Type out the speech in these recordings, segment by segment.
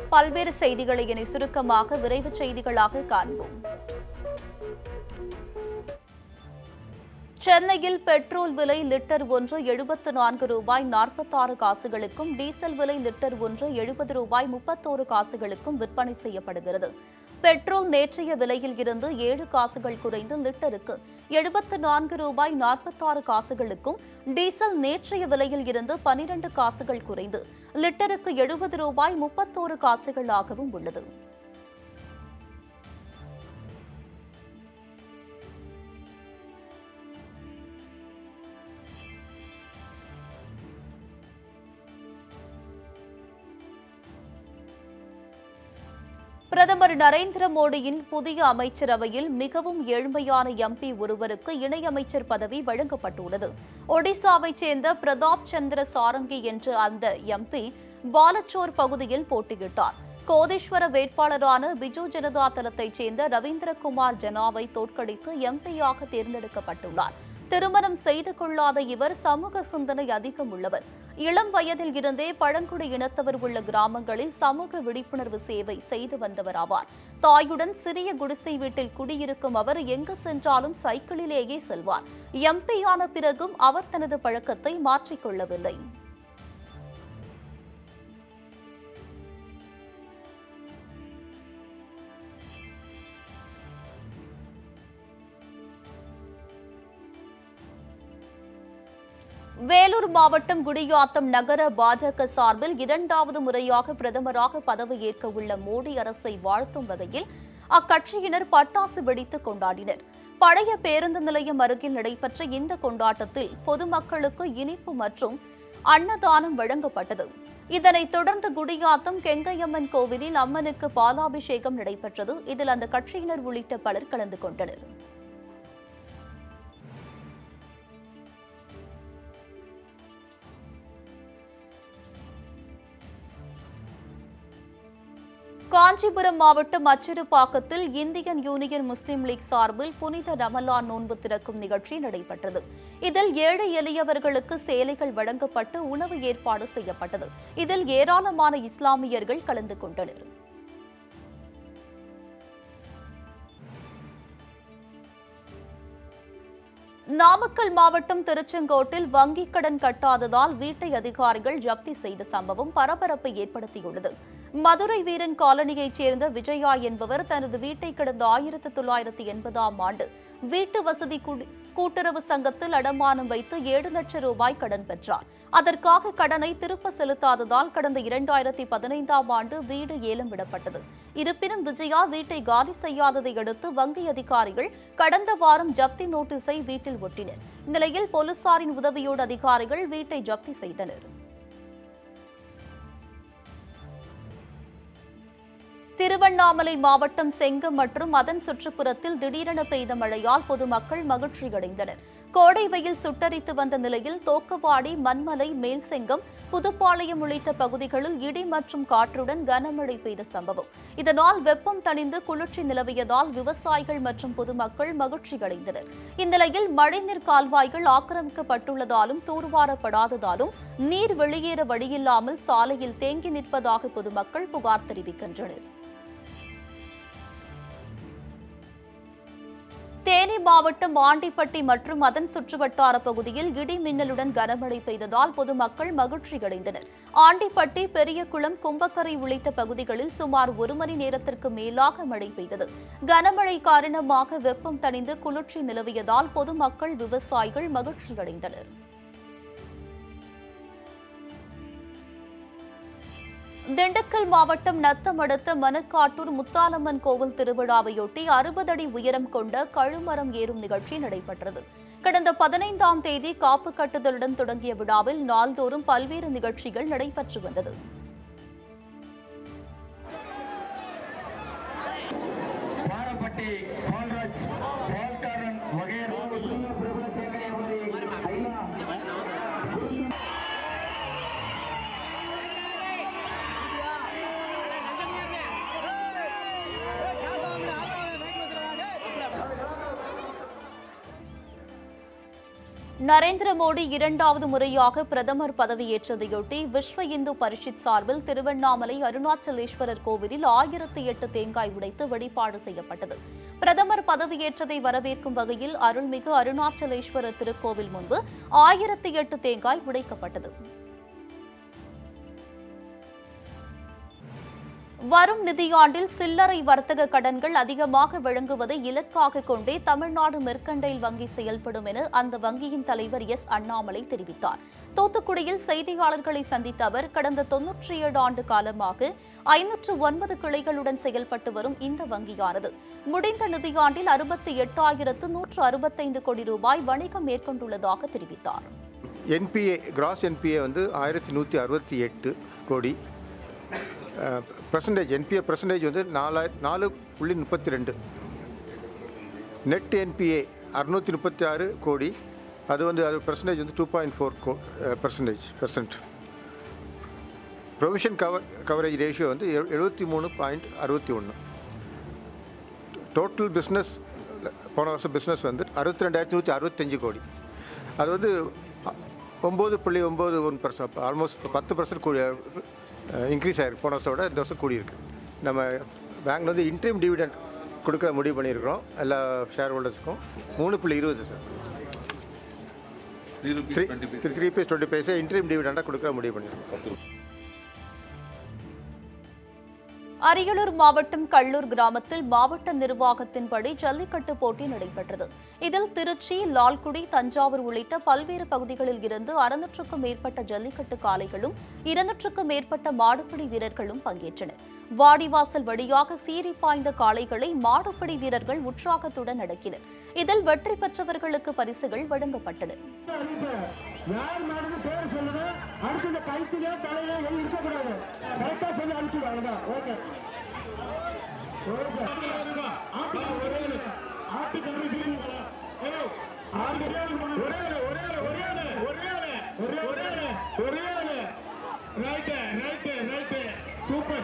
பல்வேறு செய்திகளை இனி சுருக்கமாக விரைவு செய்திகளாக காண்போம் சென்னையில் பெட்ரோல் விலை லிட்டர் ஒன்று எழுபத்து நான்கு ரூபாய் நாற்பத்தாறு காசுகளுக்கும் டீசல் விலை லிட்டர் ஒன்று எழுபது ரூபாய் முப்பத்தோரு காசுகளுக்கும் விற்பனை செய்யப்படுகிறது பெட்ரோல் நேற்றைய விலையில் இருந்து ஏழு காசுகள் குறைந்து லிட்டருக்கு எழுபத்து நான்கு ரூபாய் நாற்பத்தாறு காசுகளுக்கும் டீசல் நேற்றைய விலையில் இருந்து பனிரண்டு காசுகள் குறைந்து லிட்டருக்கு எழுபது ரூபாய் முப்பத்தோரு காசுகளாகவும் உள்ளது பிரதமர் நரேந்திர மோடியின் புதிய அமைச்சரவையில் மிகவும் ஏழ்மையான எம்பி ஒருவருக்கு இணையமைச்சர் பதவி வழங்கப்பட்டுள்ளது ஒடிசாவைச் சேர்ந்த பிரதாப் சந்திர சாரங்கி என்ற அந்த எம்பி பாலச்சோர் பகுதியில் போட்டியிட்டார் கோதீஸ்வர வேட்பாளரான பிஜு ஜனதா தளத்தைச் சேர்ந்த ரவீந்திரகுமார் ஜனாவை தோற்கடித்து எம்பியாக தேர்ந்தெடுக்கப்பட்டுள்ளார் திருமணம் செய்து கொள்ளாத இவர் சமூக சிந்தனை அதிகம் உள்ளவர் இளம் வயதில் இருந்தே பழங்குடி இனத்தவர் உள்ள கிராமங்களில் சமூக விழிப்புணர்வு சேவை செய்து வந்தவர் ஆவார் தாயுடன் சிறிய குடிசை வீட்டில் குடியிருக்கும் அவர் எங்கு சென்றாலும் சைக்கிளிலேயே செல்வார் எம்பியான பிறகும் அவர் தனது பழக்கத்தை மாற்றிக்கொள்ளவில்லை வேலூர் மாவட்டம் குடியாத்தம் நகர பாஜக சார்பில் இரண்டாவது முறையாக பிரதமராக பதவியேற்க உள்ள மோடி அரசை வாழ்த்தும் வகையில் அக்கட்சியினர் பட்டாசு வெடித்து கொண்டாடினர் பழைய பேருந்து நிலையம் அருகில் நடைபெற்ற இந்த கொண்டாட்டத்தில் பொதுமக்களுக்கு இனிப்பு மற்றும் அன்னதானம் வழங்கப்பட்டது இதனைத் தொடர்ந்து குடியாத்தம் கெங்கையம்மன் கோவிலில் அம்மனுக்கு பாலாபிஷேகம் நடைபெற்றது இதில் அந்த கட்சியினர் உள்ளிட்ட பலர் கலந்து கொண்டனர் காஞ்சிபுரம் மாவட்டம் அச்சிறுபாக்கத்தில் இந்தியன் யூனியன் முஸ்லீம் லீக் சார்பில் புனித ரமலான் நோன்பு திறக்கும் நிகழ்ச்சி நடைபெற்றது இதில் ஏழை எளியவர்களுக்கு சேலைகள் வழங்கப்பட்டு உணவு ஏற்பாடு செய்யப்பட்டது இதில் ஏராளமான இஸ்லாமியர்கள் கலந்து கொண்டனர் நாமக்கல் மாவட்டம் திருச்செங்கோட்டில் வங்கிக் கடன் கட்டாததால் வீட்டை அதிகாரிகள் ஜப்தி செய்த சம்பவம் பரபரப்பை ஏற்படுத்தியுள்ளது மதுரை வீரன் காலனியைச் சேர்ந்த விஜயா என்பவர் தனது வீட்டை கடந்த ஆயிரத்து தொள்ளாயிரத்து எண்பதாம் ஆண்டு வீட்டு வசதி குடி- கூட்டுறவு சங்கத்தில் அடமானம் வைத்து ஏழு லட்சம் ரூபாய் கடன் பெற்றார் அதற்காக கடனை திருப்ப செலுத்தாததால் கடந்த இரண்டாயிரத்தி பதினைந்தாம் ஆண்டு வீடு ஏலம் விடப்பட்டது இருப்பினும் விஜயா வீட்டை காலி செய்யாததை அடுத்து வங்கி அதிகாரிகள் கடந்த வாரம் ஜப்தி நோட்டீஸை வீட்டில் ஒட்டினர் இந்நிலையில் போலீசாரின் உதவியோடு அதிகாரிகள் வீட்டை ஜப்தி செய்தனர் திருவண்ணாமலை மாவட்டம் செங்கம் மற்றும் அதன் சுற்றுப்புறத்தில் திடீரென பெய்த மழையால் பொதுமக்கள் மகிழ்ச்சியடைந்தனர் கோடை வெயில் சுட்டரித்து வந்த நிலையில் தோக்கவாடி மண்மலை மேல்செங்கம் புதுப்பாளையம் உள்ளிட்ட பகுதிகளில் இடி மற்றும் காற்றுடன் கனமழை பெய்த சம்பவம் இதனால் வெப்பம் தணிந்து குளிர்ச்சி நிலவியதால் விவசாயிகள் மற்றும் பொதுமக்கள் மகிழ்ச்சியடைந்தனர் இந்நிலையில் மழைநீர் கால்வாய்கள் ஆக்கிரமிக்கப்பட்டுள்ளதாலும் தூர்வாரப்படாததாலும் நீர் வெளியேற வழியில்லாமல் சாலையில் தேங்கி நிற்பதாக பொதுமக்கள் புகார் தெரிவிக்கின்றனர் தேனி மாவட்டம் ஆண்டிப்பட்டி மற்றும் அதன் சுற்றுவட்டார பகுதியில் இடி மின்னலுடன் கனமழை பெய்ததால் பொதுமக்கள் மகிழ்ச்சியடைந்தனர் ஆண்டிப்பட்டி பெரியகுளம் கும்பக்கரை உள்ளிட்ட பகுதிகளில் சுமார் ஒரு மணி நேரத்திற்கு மேலாக மழை பெய்தது கனமழை காரணமாக வெப்பம் தணிந்து குளிர்ச்சி நிலவியதால் பொதுமக்கள் விவசாயிகள் மகிழ்ச்சியடைந்தனர் திண்டுக்கல் மாவட்டம் நத்தம் அடுத்த மணக்காட்டூர் முத்தாலம்மன் கோவில் திருவிழாவையொட்டி அறுபது அடி உயரம் கொண்ட கழுமரம் ஏறும் நிகழ்ச்சி நடைபெற்றது கடந்த பதினைந்தாம் தேதி காப்பு கட்டுதலுடன் தொடங்கிய விழாவில் நாள்தோறும் பல்வேறு நிகழ்ச்சிகள் நடைபெற்று வந்தது பாரப்பட்டி பால்ராஜ் பால்காரன் வகையரா நரேந்திர மோடி இரண்டாவது முறையாக பிரதமர் பதவியேற்றதையொட்டி விஸ்வ இந்து பரிஷத் சார்பில் திருவண்ணாமலை அருணாச்சலேஸ்வரர் கோவிலில் ஆயிரத்தி எட்டு தேங்காய் உடைத்து வழிபாடு செய்யப்பட்டது பிரதமர் பதவியேற்றதை வரவேற்கும் வகையில் அருள்மிகு அருணாச்சலேஸ்வரர் திருக்கோவில் முன்பு ஆயிரத்தி எட்டு தேங்காய் உடைக்கப்பட்டது வரும் நிதியாண்டில் சில்லறை வர்த்தக கடன்கள் அதிகமாக வழங்குவதை இலக்காக கொண்டே தமிழ்நாடு மெர்கண்டைல் வங்கி செயல்படும் என அந்த வங்கியின் தலைவர் எஸ் அண்ணாமலை தெரிவித்தார் தூத்துக்குடியில் செய்தியாளர்களை சந்தித்த அவர் கடந்த தொன்னூற்றி ஏழு ஆண்டு காலமாக ஐநூற்று ஒன்பது கிளைகளுடன் செயல்பட்டு வரும் இந்த வங்கியானது முடிந்த நிதியாண்டில் அறுபத்தி எட்டாயிரத்து நூற்று அறுபத்தைந்து கோடி ரூபாய் வணிகம் மேற்கொண்டுள்ளதாக தெரிவித்தார் என்பிஏ கிராஸ் என்பிஏ வந்து ஆயிரத்தி நூற்றி அறுபத்தி எட்டு கோடி பர்சன்டேஜ் என்பிஏ பர்சன்டேஜ் வந்து நாலாயிர நாலு புள்ளி முப்பத்தி ரெண்டு நெட் என்பிஏ அறுநூற்றி முப்பத்தி ஆறு கோடி அது வந்து அது பர்சன்டேஜ் வந்து டூ பாயிண்ட் ஃபோர் கோ percentage percent provision cover coverage ratio வந்து எழு- எழுபத்தி மூணு பாயிண்ட் அறுபத்தி ஒன்று டோட்டல் பிஸ்னஸ் போன வருஷம் பிஸ்னஸ் வந்து அறுபத்தி ரெண்டாயிரத்தி நூற்றி அறுபத்தஞ்சு கோடி அது வந்து அ- ஒம்பது புள்ளி ஒம்பது ஒன் பர்சன்ட் ஆல்மோஸ்ட் பத்து பர்சன்ட் கூடி இன்க்ரீஸ் ஆகிருக்கு போன வருஷத்தோட இந்த வருஷம் கூடியிருக்கு நம்ம பேங்க்ல வந்து இன்ட்ரீம் டிவிடெண்ட் கொடுக்க முடிவு பண்ணியிருக்கிறோம் எல்லா ஷேர் ஹோல்டர்ஸுக்கும் மூணு புள்ளி இருபது sir three rupees three twenty paise three paise twenty paisa interim டிவிடெண்டாக கொடுக்க முடிவு பண்ணியிருக்கோம் அரியலூர் மாவட்டம் கள்ளூர் கிராமத்தில் மாவட்ட நிர்வாகத்தின்படி ஜல்லிக்கட்டு போட்டி நடைபெற்றது இதில் திருச்சி லால்குடி தஞ்சாவூர் உள்ளிட்ட பல்வேறு பகுதிகளில் இருந்து அறுநூற்றுக்கும் மேற்பட்ட ஜல்லிக்கட்டு காளைகளும் இருநூற்றுக்கும் மேற்பட்ட மாடுபிடி வீரர்களும் பங்கேற்றனர் வாடிவாசல் வழியாக சீறி பாய்ந்த காளைகளை மாடுபிடி வீரர்கள் உற்சாகத்துடன் அடக்கினர் இதில் வெற்றி பெற்றவர்களுக்கு பரிசுகள் வழங்கப்பட்டன யார் மாடுன்னு பேர் சொல்லுங்க அடுத்து இந்த கழுத்திலே தலையில எதுவும் இருக்கக்கூடாது கரெக்டா சொல்லி அனுப்பிச்சு அவ்வளவுதான் ஓகே சூப்பர்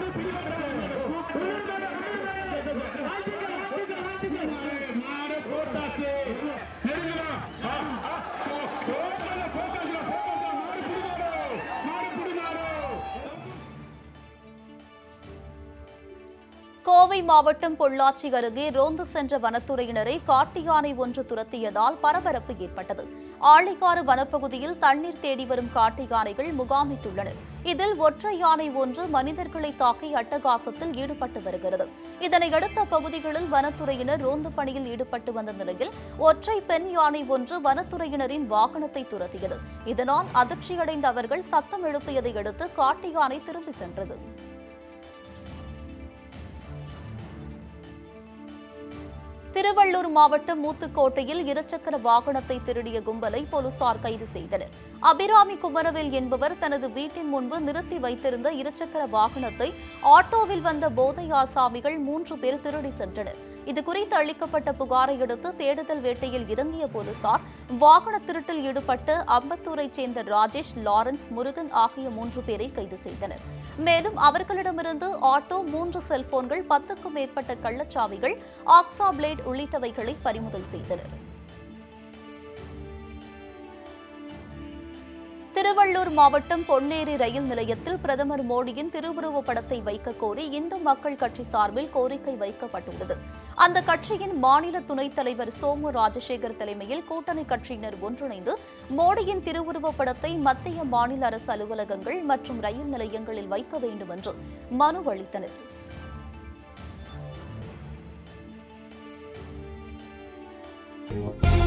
மாடு போட்டாச்சு நெருங்கலாம் ஆ, ஆ, போட்டால, போட்டாச்சுல, போட்டாச்சுல, மாடு புடி மாடு, மாடு புடி மாடு. கோவை மாவட்டம் பொள்ளாச்சி அருகே ரோந்து சென்ற வனத்துறையினரை காட்டு யானை ஒன்று துரத்தியதால் பரபரப்பு ஏற்பட்டது ஆழிக்காறு வனப்பகுதியில் தண்ணீர் தேடி வரும் காட்டு யானைகள் முகாமிட்டுள்ளன இதில் ஒற்றை யானை ஒன்று மனிதர்களை தாக்கி அட்டகாசத்தில் ஈடுபட்டு வருகிறது இதனையடுத்த பகுதிகளில் வனத்துறையினர் ரோந்து பணியில் ஈடுபட்டு வந்த நிலையில் ஒற்றை பெண் யானை ஒன்று வனத்துறையினரின் வாகனத்தை துரத்தியது இதனால் அதிர்ச்சியடைந்த அவர்கள் சத்தம் எழுப்பியதை அடுத்து காட்டு யானை திரும்பி சென்றது திருவள்ளூர் மாவட்டம் மூத்துக்கோட்டையில் இருசக்கர வாகனத்தை திருடிய கும்பலை போலீசார் கைது செய்தனர் அபிராமி குமரவேல் என்பவர் தனது வீட்டின் முன்பு நிறுத்தி வைத்திருந்த இருசக்கர வாகனத்தை ஆட்டோவில் வந்த போதை ஆசாமிகள் மூன்று பேர் திருடி சென்றனர் இதுகுறித்து அளிக்கப்பட்ட புகாரை அடுத்து தேடுதல் வேட்டையில் இறங்கிய போலீசார் வாகன திருட்டில் ஈடுபட்ட அம்பத்தூரைச் சேர்ந்த ராஜேஷ் லாரன்ஸ் முருகன் ஆகிய மூன்று பேரை கைது செய்தனர் மேலும் அவர்களிடமிருந்து ஆட்டோ மூன்று செல்போன்கள் பத்துக்கும் மேற்பட்ட கள்ளச்சாவிகள் ஆக்ஸா பிளேட் உள்ளிட்டவைகளை பறிமுதல் செய்தனர் திருவள்ளூர் மாவட்டம் பொன்னேரி ரயில் நிலையத்தில் பிரதமர் மோடியின் திருவுருவப் படத்தை வைக்க கோரி இந்து மக்கள் கட்சி சார்பில் கோரிக்கை வைக்கப்பட்டுள்ளது அந்த கட்சியின் மாநில துணைத் தலைவர் சோமு ராஜசேகர் தலைமையில் கூட்டணி கட்சியினர் ஒன்றிணைந்து மோடியின் திருவுருவப் படத்தை மத்திய மாநில அரசு அலுவலகங்கள் மற்றும் ரயில் நிலையங்களில் வைக்க வேண்டும் என்று மனு அளித்தனர் Thank